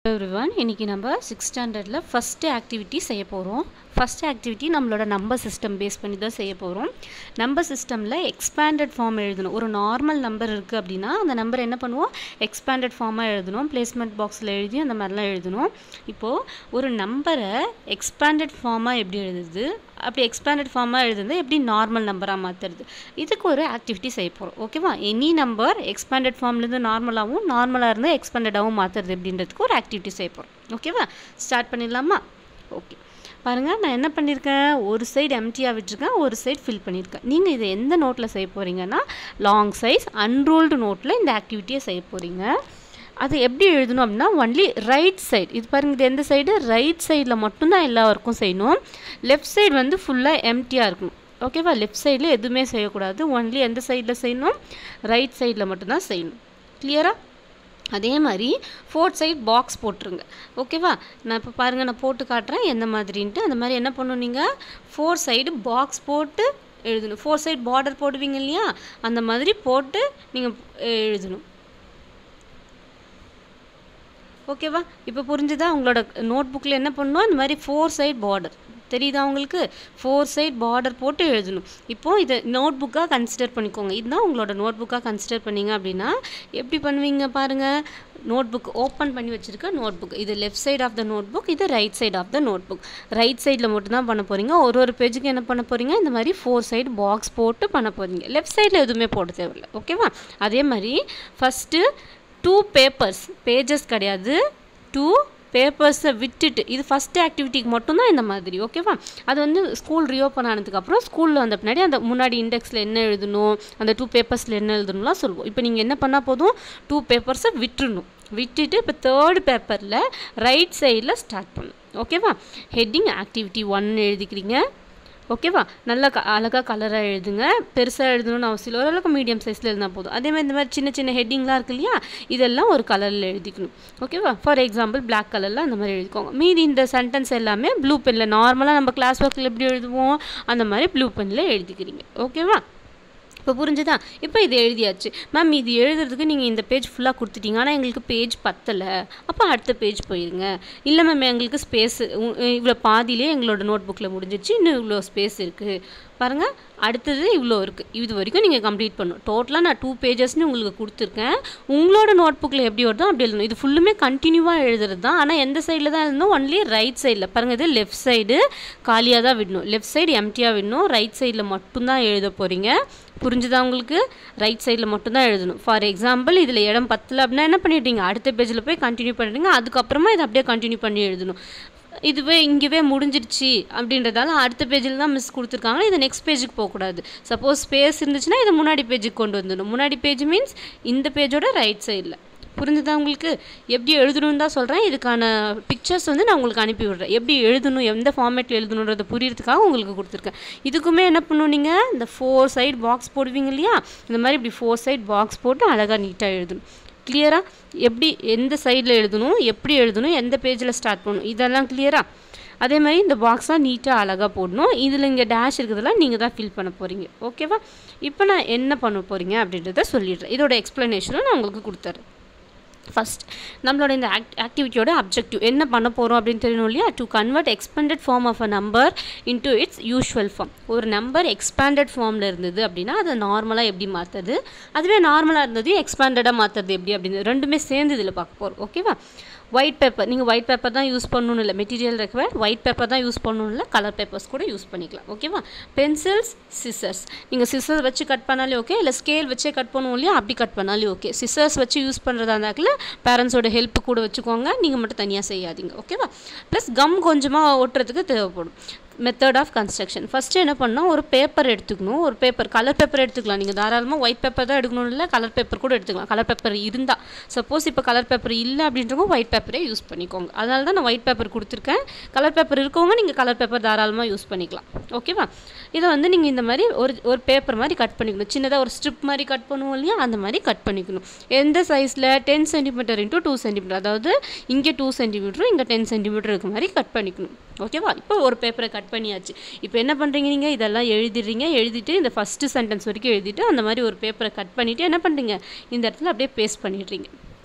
everyone இன்றைக்கி நம்ம six ஸ்டாண்டர்டில் ஃபஸ்ட்டு ஆக்டிவிட்டி செய்ய போகிறோம் ஃபஸ்ட் ஆக்டிவிட்டி நம்மளோட நம்பர் சிஸ்டம் பேஸ் பண்ணி தான் செய்ய போகிறோம் நம்பர் சிஸ்டமில் எக்ஸ்பேண்டட் ஃபார்ம் எழுதணும் ஒரு நார்மல் நம்பர் இருக்குது அப்படின்னா அந்த நம்பர் என்ன பண்ணுவோம் எக்ஸ்பேண்டட் ஃபார்மாக எழுதணும் பிளேஸ்மெண்ட் பாக்ஸில் எழுதி அந்த மாதிரிலாம் எழுதணும் இப்போது ஒரு நம்பரை எக்ஸ்பேண்டட் ஃபார்மாக எப்படி எழுதுது அப்படி எக்ஸ்பேண்டட் ஃபார்மாக எழுதுறது எப்படி நார்மல் நம்பராக மாற்றுறது இதுக்கு ஒரு ஆக்டிவிட்டி செய்ய போகிறோம் ஓகேவா எனி நம்பர் எக்ஸ்பேண்டட் ஃபார்ம்லேருந்து நார்மலாகவும் நார்மலாக இருந்து எக்ஸ்பேண்டடாகவும் மாற்றுறது அப்படின்றதுக்கு ஒரு ஆக்டிவிட்டி செய்ய போகிறோம் ஓகேவா ஸ்டார்ட் பண்ணிடலாமா ஓகே பாருங்கள் நான் என்ன பண்ணியிருக்கேன் ஒரு சைடு எம்டியாக விட்டுருக்கேன் ஒரு சைடு ஃபில் பண்ணியிருக்கேன் நீங்கள் இதை எந்த நோட்டில் செய்ய போகிறீங்கன்னா லாங் சைஸ் அன்ரோல்டு நோட்டில் இந்த ஆக்டிவிட்டியை செய்ய போகிறீங்க அது எப்படி எழுதணும் அப்படின்னா ஒன்லி ரைட் சைடு இது பாருங்க இது எந்த சைடு ரைட் சைடில் மட்டும்தான் எல்லா ஒர்க்கும் செய்யணும் லெஃப்ட் சைடு வந்து ஃபுல்லாக எம்டியாக இருக்கணும் ஓகேவா லெஃப்ட் சைடில் எதுவுமே செய்யக்கூடாது ஒன்லி எந்த சைடில் செய்யணும் ரைட் சைடில் மட்டும்தான் செய்யணும் கிளியரா அதே மாதிரி ஃபோர்த் சைட் பாக்ஸ் போட்டுருங்க ஓகேவா நான் இப்போ பாருங்கள் நான் போட்டு காட்டுறேன் எந்த மாதிரின்ட்டு அந்த மாதிரி என்ன பண்ணணும் நீங்கள் ஃபோர் சைடு பாக்ஸ் போட்டு எழுதணும் ஃபோர் சைடு பார்டர் போடுவீங்க இல்லையா அந்த மாதிரி போட்டு நீங்கள் எழுதணும் ஓகேவா இப்போ புரிஞ்சுதா உங்களோட நோட் புக்கில் என்ன பண்ணணும் இந்த மாதிரி ஃபோர் சைட் பார்டர் தெரியுதா உங்களுக்கு ஃபோர் சைட் பார்டர் போட்டு எழுதணும் இப்போது இதை நோட் புக்காக கன்சிடர் பண்ணிக்கோங்க இதுதான் உங்களோட நோட் புக்காக கன்சிடர் பண்ணீங்க அப்படின்னா எப்படி பண்ணுவீங்க பாருங்கள் நோட் புக் ஓப்பன் பண்ணி வச்சுருக்க நோட் புக் இது left side of the notebook இது right side of the notebook right சைடில் மட்டும்தான் பண்ண போகிறீங்க ஒரு ஒரு பேஜுக்கு என்ன பண்ண போகிறீங்க இந்த மாதிரி ஃபோர் சைடு பாக்ஸ் போட்டு பண்ண போகிறீங்க லெஃப்ட் சைடில் எதுவுமே போட தேவையில்லை ஓகேவா அதே மாதிரி ஃபஸ்ட்டு டூ பேப்பர்ஸ் பேஜஸ் கிடையாது டூ பேப்பர்ஸை விட்டுட்டு இது ஃபஸ்ட் ஆக்டிவிட்டிக்கு மட்டும்தான் இந்த மாதிரி ஓகேவா அது வந்து ஸ்கூல் ரீஓப்பன் ஆனதுக்கப்புறம் ஸ்கூலில் வந்த பின்னாடி அந்த முன்னாடி இண்டெக்ஸில் என்ன எழுதணும் அந்த டூ பேப்பர்ஸில் என்ன எழுதணும்லாம் சொல்லுவோம் இப்போ நீங்கள் என்ன பண்ணால் போதும் டூ பேப்பர்ஸை விட்டுறணும் விட்டுட்டு இப்போ தேர்டு பேப்பரில் ரைட் சைடில் ஸ்டார்ட் பண்ணணும் ஓகேவா ஹெட்டிங் ஆக்டிவிட்டி ஒன் எழுதிக்கிறீங்க ஓகேவா நல்லா க அழகாக கலராக எழுதுங்க பெருசாக எழுதணும்னு அவசியம் இல்லை ஓரளவுக்கு மீடியம் சைஸில் எழுதினா போதும் அதே மாதிரி இந்த மாதிரி சின்ன சின்ன ஹெட்டிங்லாம் இருக்கு இல்லையா இதெல்லாம் ஒரு கலரில் எழுதிக்கணும் ஓகேவா ஃபார் எக்ஸாம்பிள் பிளாக் கலரில் அந்த மாதிரி எழுதிக்கோங்க மீதி இந்த சென்டென்ஸ் எல்லாமே ப்ளூ பெனில் நார்மலாக நம்ம கிளாஸ் ஒர்க்கில் எப்படி எழுதுவோம் அந்த மாதிரி ப்ளூ பெனில் எழுதிக்கிறீங்க ஓகேவா இப்போ புரிஞ்சுதா இப்போ இது எழுதியாச்சு மேம் இது எழுதுறதுக்கு நீங்கள் இந்த பேஜ் ஃபுல்லாக கொடுத்துட்டீங்க ஆனால் எங்களுக்கு பேஜ் பத்தலை அப்போ அடுத்த பேஜ் போயிருங்க இல்லை மேம் எங்களுக்கு ஸ்பேஸ் இவ்வளோ பாதியிலே எங்களோட நோட் புக்கில் முடிஞ்சிச்சு இன்னும் இவ்வளோ ஸ்பேஸ் இருக்குது பாருங்கள் அடுத்தது இவ்வளோ இருக்குது இது வரைக்கும் நீங்கள் கம்ப்ளீட் பண்ணணும் டோட்டலாக நான் டூ பேஜஸ்னு உங்களுக்கு கொடுத்துருக்கேன் உங்களோட நோட் புக்கில் எப்படி வருதோ அப்படி எழுதணும் இது ஃபுல்லுமே கண்டினியூவாக எழுதுறது தான் ஆனால் எந்த சைடில் தான் எழுதணும் ஒன்லி ரைட் சைடில் பாருங்கள் இது லெஃப்ட் சைடு காலியாக தான் விடணும் லெஃப்ட் சைடு எம்டியாக விடணும் ரைட் சைடில் மட்டும்தான் எழுத போகிறீங்க புரிஞ்சுதா உங்களுக்கு ரைட் சைடில் மட்டும்தான் எழுதணும் ஃபார் எக்ஸாம்பிள் இதில் இடம் பத்தில் அப்படின்னா என்ன பண்ணிடுறீங்க அடுத்த பேஜில் போய் கண்டினியூ பண்ணுறீங்க அதுக்கப்புறமா இதை அப்படியே கண்டினியூ பண்ணி எழுதணும் இதுவே இங்கேவே முடிஞ்சிருச்சு அப்படின்றதால அடுத்த பேஜில் தான் மிஸ் கொடுத்துருக்காங்க இது நெக்ஸ்ட் பேஜுக்கு போகக்கூடாது சப்போஸ் ஸ்பேஸ் இருந்துச்சுன்னா இதை முன்னாடி பேஜுக்கு கொண்டு வந்துடணும் முன்னாடி பேஜ் மீன்ஸ் இந்த பேஜோட ரைட் சைடில் புரிஞ்சுதா உங்களுக்கு எப்படி எழுதணும்னு தான் சொல்கிறேன் இதுக்கான பிக்சர்ஸ் வந்து நான் உங்களுக்கு அனுப்பி விட்றேன் எப்படி எழுதணும் எந்த ஃபார்மேட்டில் எழுதணுன்றதை புரியறதுக்காக உங்களுக்கு கொடுத்துருக்கேன் இதுக்குமே என்ன பண்ணணும் நீங்கள் இந்த ஃபோர் சைட் பாக்ஸ் போடுவீங்க இல்லையா இந்த மாதிரி இப்படி ஃபோர் சைட் பாக்ஸ் போட்டு அழகாக நீட்டாக எழுதணும் கிளியராக எப்படி எந்த சைடில் எழுதணும் எப்படி எழுதணும் எந்த பேஜில் ஸ்டார்ட் பண்ணணும் இதெல்லாம் கிளியராக அதே மாதிரி இந்த பாக்ஸாக நீட்டாக அழகாக போடணும் இதில் இங்கே டேஷ் இருக்கிறதெல்லாம் நீங்கள் தான் ஃபில் பண்ண போகிறீங்க ஓகேவா இப்போ நான் என்ன பண்ண போகிறீங்க அப்படின்றத சொல்லிடுறேன் இதோட எக்ஸ்ப்ளனேஷனும் நான் உங்களுக்கு கொடுத்துறேன் ஃபஸ்ட் நம்மளோட இந்த ஆக்ட் ஆக்டிவிட்டியோட அப்ஜெக்டிவ் என்ன பண்ண போகிறோம் அப்படின்னு தெரியணும் இல்லையா to convert expanded form of a number into its usual form ஒரு நம்பர் எக்ஸ்பேண்டட் ஃபார்மில் இருந்தது அப்படின்னா அதை நார்மலாக எப்படி மாற்றுறது அதுவே நார்மலாக இருந்தது எக்ஸ்பேண்டடாக மாற்றுறது எப்படி அப்படின்னு ரெண்டுமே சேர்ந்து இதில் பார்க்க போகிறோம் ஓகேவா ஒயிட் பேப்பர் நீங்கள் ஒயிட் பேப்பர் தான் யூஸ் பண்ணணும் இல்லை மெட்டீரியல் ரெக்வயர்ட் ஒயிட் பேப்பர் தான் யூஸ் பண்ணணும் இல்லை கலர் பேப்பர்ஸ் கூட யூஸ் பண்ணிக்கலாம் ஓகேவா பென்சில்ஸ் சிசர்ஸ் நீங்கள் சிசர்ஸ் வச்சு கட் பண்ணாலே ஓகே இல்லை ஸ்கேல் வச்சே கட் பண்ணுவோம் இல்லையா அப்படி கட் பண்ணாலே ஓகே சிசர்ஸ் வச்சு யூஸ் பண்ணுறதா இருந்தாக்கில் பேரண்ட்ஸோட ஹெல்ப் கூட வச்சுக்கோங்க நீங்கள் மட்டும் தனியாக செய்யாதீங்க ஓகேவா ப்ளஸ் கம் கொஞ்சமாக ஒட்டுறதுக்கு தேவைப்படும் மெத்தட் ஆஃப் கன்ஸ்ட்ரக்ஷன் ஃபஸ்ட்டு என்ன பண்ணால் ஒரு பேப்பர் எடுத்துக்கணும் ஒரு பேப்பர் கலர் பேப்பர் எடுத்துக்கலாம் நீங்கள் தாராளமாக ஒயிட் பேப்பர் தான் எடுக்கணும் இல்லை கலர் பேப்பர் கூட எடுத்துக்கலாம் கலர் பேப்பர் இருந்தால் சப்போஸ் இப்போ கலர் பேப்பர் இல்லை அப்படின்றவங்க ஒயிட் பேப்பரே யூஸ் பண்ணிக்கோங்க அதனால தான் நான் ஒயிட் பேப்பர் கொடுத்துருக்கேன் கலர் பேப்பர் இருக்கவங்க நீங்கள் கலர் பேப்பர் தாராளமாக யூஸ் பண்ணிக்கலாம் ஓகேவா இதை வந்து நீங்கள் இந்த மாதிரி ஒரு ஒரு பேப்பர் மாதிரி கட் பண்ணிக்கணும் சின்னதாக ஒரு ஸ்ட்ரிப் மாதிரி கட் பண்ணுவோம் இல்லையா அந்த மாதிரி கட் பண்ணிக்கணும் எந்த சைஸில் ten centimetre into two centimetre அதாவது இங்கே டூ சென்டிமீட்டரும் இங்கே டென் சென்டிமீட்டர் இருக்க மாதிரி கட் பண்ணிக்கணும் ஓகேவா இப்போ ஒரு பேப்பரை கட் பண்ணியாச்சு இப்போ என்ன பண்ணுறீங்க நீங்கள் இதெல்லாம் எழுதிடுறீங்க எழுதிட்டு இந்த ஃபஸ்ட்டு சென்டென்ஸ் வரைக்கும் எழுதிட்டு அந்த மாதிரி ஒரு பேப்பரை கட் பண்ணிவிட்டு என்ன பண்ணுறீங்க இந்த இடத்துல அப்படியே பேஸ்ட் பண்ணிடுறீங்க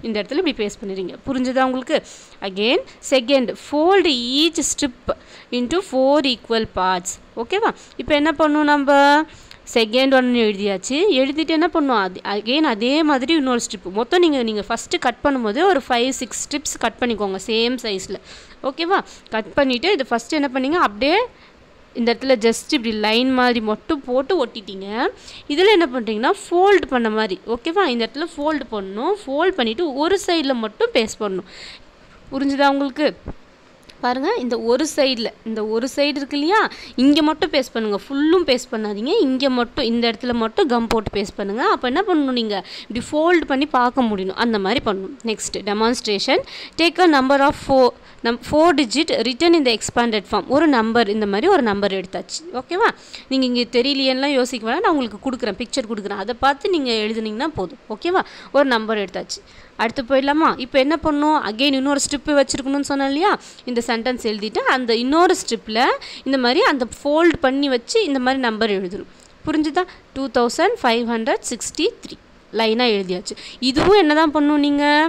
இந்த இடத்துல இப்படி பேஸ்ட் பண்ணிடுறீங்க புரிஞ்சுதா உங்களுக்கு again second fold each strip into four equal parts ஓகேவா இப்போ என்ன பண்ணணும் நம்ம செகண்ட் ஒன் எழுதியாச்சு எழுதிட்டு என்ன பண்ணும் அது அகெயின் அதே மாதிரி இன்னொரு ஸ்ட்ரிப் மொத்தம் நீங்கள் நீங்கள் ஃபஸ்ட்டு கட் பண்ணும்போது ஒரு ஃபைவ் சிக்ஸ் ஸ்ட்ரிப்ஸ் கட் பண்ணிக்கோங்க சேம் சைஸில் ஓகேவா கட் பண்ணிவிட்டு இது ஃபஸ்ட்டு என்ன பண்ணீங்க அப்படியே இந்த இடத்துல ஜஸ்ட் இப்படி லைன் மாதிரி மட்டும் போட்டு ஒட்டிட்டீங்க இதில் என்ன பண்ணுறீங்கன்னா ஃபோல்டு பண்ண மாதிரி ஓகேவா இந்த இடத்துல ஃபோல்டு பண்ணணும் ஃபோல்ட் பண்ணிவிட்டு ஒரு சைடில் மட்டும் பேஸ்ட் பண்ணணும் புரிஞ்சுதா உங்களுக்கு பாருங்கள் இந்த ஒரு சைடில் இந்த ஒரு சைடு இருக்கு இல்லையா இங்கே மட்டும் பேஸ்ட் பண்ணுங்கள் ஃபுல்லும் பேஸ்ட் பண்ணாதீங்க இங்கே மட்டும் இந்த இடத்துல மட்டும் கம் போட்டு பேஸ்ட் பண்ணுங்கள் அப்போ என்ன பண்ணணும் நீங்கள் இப்படி ஃபோல்டு பண்ணி பார்க்க முடியணும் அந்த மாதிரி பண்ணணும் next demonstration take a number of ஃபோ நம் ஃபோர் டிஜிட் ரிட்டன் இந்த எக்ஸ்பாண்டட் ஃபார்ம் ஒரு நம்பர் இந்த மாதிரி ஒரு நம்பர் எடுத்தாச்சு ஓகேவா நீங்கள் இங்கே தெரியலையெல்லாம் யோசிக்க வேணாம் நான் உங்களுக்கு கொடுக்குறேன் பிக்சர் கொடுக்குறேன் அதை பார்த்து நீங்கள் எழுதுனீங்கன்னா போதும் ஓகேவா ஒரு நம்பர் எடுத்தாச்சு அடுத்து போயிடலாமா இப்போ என்ன பண்ணும் அகெயின் இன்னொரு ஸ்ட்ரிப்பு வச்சுருக்கணும்னு சொன்னேன் இல்லையா இந்த சென்டென்ஸ் எழுதிட்டு அந்த இன்னொரு ஸ்ட்ரிப்பில் இந்த மாதிரி அந்த ஃபோல்ட் பண்ணி வச்சு இந்த மாதிரி நம்பர் எழுதணும் புரிஞ்சுதா two thousand five hundred sixty three லைனாக எழுதியாச்சு இதுவும் என்ன தான் பண்ணும் நீங்கள்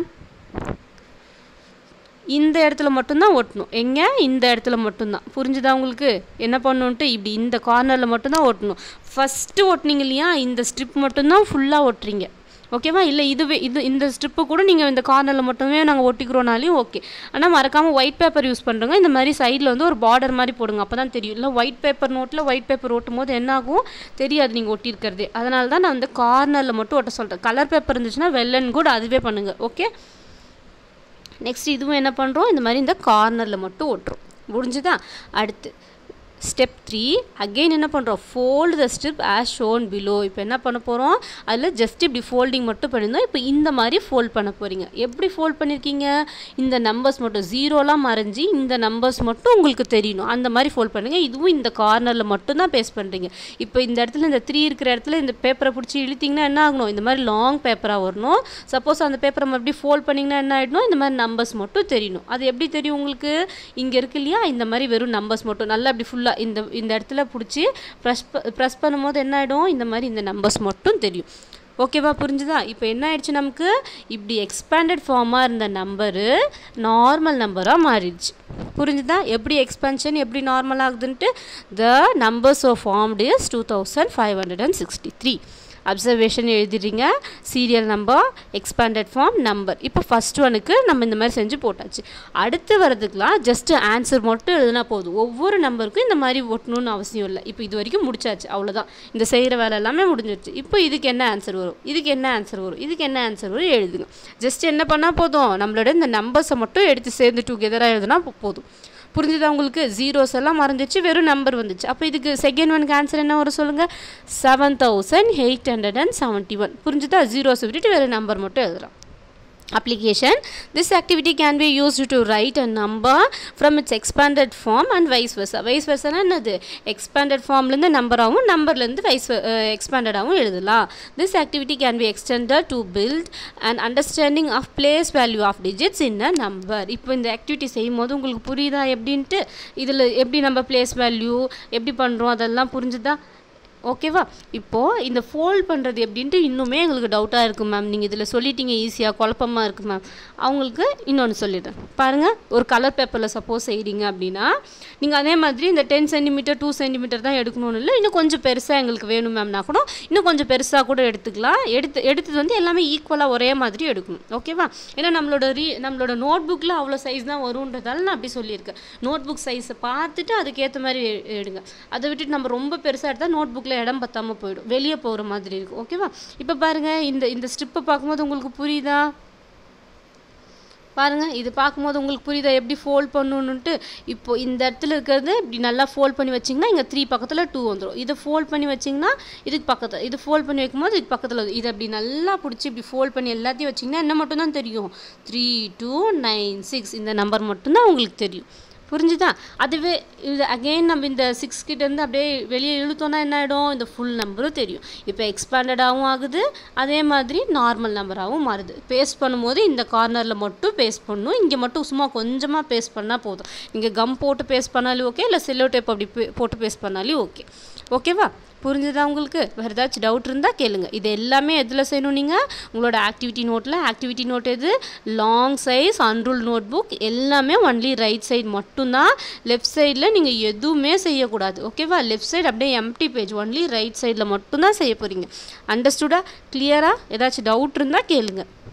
இந்த இடத்துல மட்டும்தான் ஒட்டணும் எங்கே இந்த இடத்துல மட்டும்தான் புரிஞ்சுதா உங்களுக்கு என்ன பண்ணணுன்ட்டு இப்படி இந்த கார்னரில் மட்டும்தான் ஒட்டணும் ஃபஸ்ட்டு ஒட்டினீங்க இல்லையா இந்த ஸ்ட்ரிப் மட்டும்தான் ஃபுல்லாக ஒட்டுறீங்க ஓகேவா இல்லை இதுவே இது இந்த ஸ்ட்ரிப்பு கூட நீங்கள் இந்த கார்னரில் மட்டுமே நாங்கள் ஒட்டிக்கிறோனாலையும் ஓகே ஆனால் மறக்காமல் ஒயிட் பேப்பர் யூஸ் பண்ணுறோங்க இந்த மாதிரி சைடில் வந்து ஒரு பார்டர் மாதிரி போடுங்க அப்போ தான் தெரியும் இல்லை ஒயிட் பேப்பர் நோட்டில் ஒயிட் பேப்பர் ஒட்டும் போது என்ன ஆகும் தெரியாது நீங்கள் ஒட்டியிருக்கிறதே அதனால தான் நான் வந்து கார்னரில் மட்டும் ஒட்ட சொல்கிறேன் கலர் பேப்பர் இருந்துச்சுன்னா வெள்ளன் கூட அதுவே பண்ணுங்கள் ஓகே நெக்ஸ்ட் இதுவும் என்ன பண்ணுறோம் இந்த மாதிரி இந்த கார்னரில் மட்டும் ஒட்டுறோம் முடிஞ்சுதா அடுத்து ஸ்டெப் த்ரீ அகெயின் என்ன பண்ணுறோம் fold the strip as shown below இப்போ என்ன பண்ண போகிறோம் அதில் ஜஸ்ட் இப்படி ஃபோல்டிங் மட்டும் பண்ணியிருந்தோம் இப்போ இந்த மாதிரி ஃபோல்ட் பண்ண போகிறீங்க எப்படி ஃபோல்ட் பண்ணியிருக்கீங்க இந்த நம்பர்ஸ் மட்டும் ஜீரோலாம் மறைஞ்சி இந்த நம்பர்ஸ் மட்டும் உங்களுக்கு தெரியணும் அந்த மாதிரி ஃபோல்ட் பண்ணுங்க இதுவும் இந்த கார்னரில் மட்டும் தான் பேஸ்ட் பண்ணுறீங்க இப்போ இந்த இடத்துல இந்த த்ரீ இருக்கிற இடத்துல இந்த பேப்பரை பிடிச்சி இழுத்தீங்கன்னா என்ன ஆகணும் இந்த மாதிரி லாங் பேப்பராக வரணும் சப்போஸ் அந்த பேப்பரை மறுபடியும் ஃபோல்ட் பண்ணிங்கன்னா என்ன ஆகிடணும் இந்த மாதிரி நம்பர்ஸ் மட்டும் தெரியணும் அது எப்படி தெரியும் உங்களுக்கு இங்கே இருக்கு இல்லையா இந்த மாதிரி வெறும் நம்பர்ஸ் மட்டும் நல்லா அப்படி ஃபுல்லாக இந்த இந்த இடத்துல பிடிச்சி ப்ரெஸ் ப்ரெஸ் பண்ணும்போது என்ன ஆகிடும் இந்த மாதிரி இந்த நம்பர்ஸ் மட்டும் தெரியும் ஓகேவா புரிஞ்சுதா இப்போ என்ன ஆயிடுச்சு நமக்கு இப்படி எக்ஸ்பேண்டட் ஃபார்மாக இருந்த நம்பரு நார்மல் நம்பராக மாறிடுச்சு புரிஞ்சுதா எப்படி எக்ஸ்பென்ஷன் எப்படி நார்மல் ஆகுதுன்ட்டு the numbers of formed is two thousand five hundred and sixty three observation எழுதிடுறீங்க serial number expanded form number இப்போ ஃபஸ்ட் ஒனுக்கு நம்ம இந்த மாதிரி செஞ்சு போட்டாச்சு அடுத்து வரதுக்கெலாம் ஜஸ்ட் ஆன்சர் மட்டும் எழுதினா போதும் ஒவ்வொரு நம்பருக்கும் இந்த மாதிரி ஒட்டணும்னு அவசியம் இல்லை இப்போ இது வரைக்கும் முடிச்சாச்சு அவ்வளோதான் இந்த செய்கிற வேலை எல்லாமே முடிஞ்சிருச்சு இப்போ இதுக்கு என்ன ஆன்சர் வரும் இதுக்கு என்ன ஆன்சர் வரும் இதுக்கு என்ன ஆன்சர் வரும் எழுதுங்க ஜஸ்ட் என்ன பண்ணால் போதும் நம்மளோட இந்த நம்பர்ஸை மட்டும் எடுத்து சேர்ந்து டுகெதராக எழுதுனா போதும் புரிஞ்சுதா உங்களுக்கு ஜீரோஸ் எல்லாம் மறைஞ்சிச்சு வெறும் நம்பர் வந்துச்சு அப்போ இதுக்கு செகண்ட் ஒனுக்கு ஆன்சர் என்ன வரும் சொல்லுங்கள் seven thousand eight hundred and seventy one புரிஞ்சுதா ஜீரோஸ் விட்டுட்டு வெறும் நம்பர் மட்டும் எழுதலாம் application this activity can be used to write a number from its expanded form and vice versa vice versa என்னது expanded formலேருந்து நம்பராகவும் நம்பர்லேருந்து வைஸ் எக்ஸ்பேண்டடாகவும் எழுதலாம் this activity can be extended to build an understanding of place value of digits in a number இப்போ இந்த activity செய்யும் போது உங்களுக்கு புரியுதா எப்படின்ட்டு இதில் எப்படி நம்ம பிளேஸ் வேல்யூ எப்படி பண்ணுறோம் அதெல்லாம் புரிஞ்சுதா ஓகேவா இப்போது இந்த ஃபோல்ட் பண்ணுறது எப்படின்ட்டு இன்னுமே எங்களுக்கு டவுட்டாக இருக்குது மேம் நீங்கள் இதில் சொல்லிட்டீங்க ஈஸியாக குழப்பமாக இருக்குது மேம் அவங்களுக்கு இன்னொன்று சொல்லிடுறேன் பாருங்கள் ஒரு கலர் பேப்பரில் சப்போஸ் செய்கிறீங்க அப்படின்னா நீங்கள் அதே மாதிரி இந்த டென் சென்டிமீட்டர் டூ சென்டிமீட்டர் தான் எடுக்கணும்னு இல்லை இன்னும் கொஞ்சம் பெருசாக எங்களுக்கு வேணும் மேம்னா கூட இன்னும் கொஞ்சம் பெருசாக கூட எடுத்துக்கலாம் எடுத்து எடுத்தது வந்து எல்லாமே ஈக்குவலாக ஒரே மாதிரி எடுக்கணும் ஓகேவா ஏன்னா நம்மளோட ரீ நம்மளோட நோட் புக்கில் அவ்வளோ சைஸ் தான் வருன்றதால நான் அப்படி சொல்லியிருக்கேன் நோட் புக் சைஸை பார்த்துட்டு அதுக்கேற்ற மாதிரி எ- எடுங்க அதை விட்டுட்டு நம்ம ரொம்ப பெருசாக எடுத்தால் நோட் புக்கில் இடம் பத்தாமல் போயிடும் வெளியே போகிற மாதிரி இருக்கும் ஓகேவா இப்போ பாருங்கள் இந்த இந்த ஸ்ட்ரிப்பை பார்க்கும்போது உங்களுக்கு புரியுதா பாருங்க இது பார்க்கும்போது உங்களுக்கு புரியுதா எப்படி ஃபோல்ட் பண்ணணுன்ட்டு இப்போ இந்த இடத்துல இருக்கிறது இப்படி நல்லா ஃபோல்ட் பண்ணி வச்சிங்கன்னா இங்கே த்ரீ பக்கத்தில் டூ வந்துடும் இதை ஃபோல்ட் பண்ணி வச்சிங்கன்னா இதுக்கு பக்கத்தில் இது ஃபோல்ட் பண்ணி வைக்கும்போது இதுக்கு பக்கத்தில் இது அப்படி நல்லா பிடிச்சி இப்படி ஃபோல்ட் பண்ணி எல்லாத்தையும் வச்சிங்கன்னா என்ன மட்டும்தான் தெரியும் த்ரீ டூ நைன் சிக்ஸ் இந்த நம்பர் மட்டும்தான் உங்களுக்கு தெரியும் புரிஞ்சுதா அதுவே இது அகெயின் நம்ம இந்த சிக்ஸ் கிட்டேருந்து அப்படியே வெளியே இழுத்தோன்னா என்ன ஆகிடும் இந்த ஃபுல் நம்பரும் தெரியும் இப்போ எக்ஸ்பேண்டடாகவும் ஆகுது அதே மாதிரி நார்மல் நம்பராகவும் மாறுது பேஸ்ட் பண்ணும்போது இந்த கார்னரில் மட்டும் பேஸ்ட் பண்ணணும் இங்கே மட்டும் சும்மா கொஞ்சமாக பேஸ்ட் பண்ணால் போதும் நீங்கள் கம் போட்டு பேஸ்ட் பண்ணாலும் ஓகே இல்லை செல்லோ டேப் அப்படி பே- போட்டு பேஸ்ட் பண்ணாலும் ஓகே ஓகேவா புரிஞ்சுதா உங்களுக்கு வேறு ஏதாச்சும் டவுட் இருந்தால் கேளுங்க இது எல்லாமே எதில் செய்யணும் நீங்கள் உங்களோட ஆக்டிவிட்டி நோட்டில் ஆக்டிவிட்டி நோட் எது long size unruled notebook எல்லாமே ஒன்லி ரைட் சைடு மட்டும்தான் லெஃப்ட் சைடில் நீங்கள் எதுவுமே செய்யக்கூடாது ஓகேவா லெஃப்ட் சைடு அப்படியே எம்டி பேஜ் ஒன்லி ரைட் சைடில் மட்டும்தான் செய்ய போகிறீங்க அண்டர்ஸ்டுடா கிளியராக ஏதாச்சும் டவுட் இருந்தால் கேளுங்க